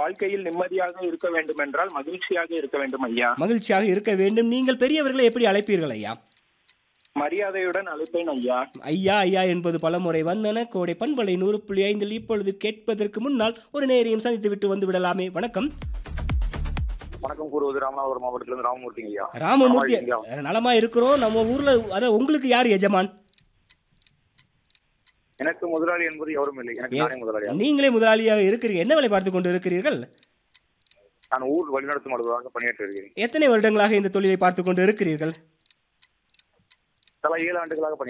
வாழ்க்கையில் நிம்மதியாக இருக்க வேண்டும் என்றால் மகிழ்ச்சியாக இருக்க வேண்டும் ஐயா மகிழ்ச்சியாக இருக்க வேண்டும் நீங்கள் பெரியவர்களை எப்படி அழைப்பீர்கள் ஐயா மரியாதையுடன் அழைப்பேன் ஐயா ஐயா ஐயா என்பது பலமுறை வந்தன கோடை பண்பலை நூறு புள்ளி ஐந்தில் இப்பொழுது கேட்பதற்கு முன்னால் ஒரு நேரையும் சந்தித்து விட்டு வந்து விடலாமே வணக்கம் வணக்கம் கூறுவது ராமநாதபுரம் மாவட்டத்திலிருந்து ராமமூர்த்திங்க ஐயா ராமமூர்த்தி ஐயா. நலமா இருக்கிறோம் நம்ம ஊர்ல அத உங்களுக்கு யார் எஜமான் எனக்கு முதலாளி என்பது எவரும் இல்லை எனக்கு நானே முதலாளியா நீங்களே முதலாளியாக இருக்கிறீர்கள் என்ன வேலை பார்த்து கொண்டு இருக்கிறீர்கள் நான் ஊர் வழிநடத்தும் அலுவலராக பணியாற்றி வருகிறேன் எத்தனை வருடங்களாக இந்த தொழிலை பார்த்து கொண்டு இருக்கிறீர்கள் தலா ஏழு ஆண்டுகளாக பணி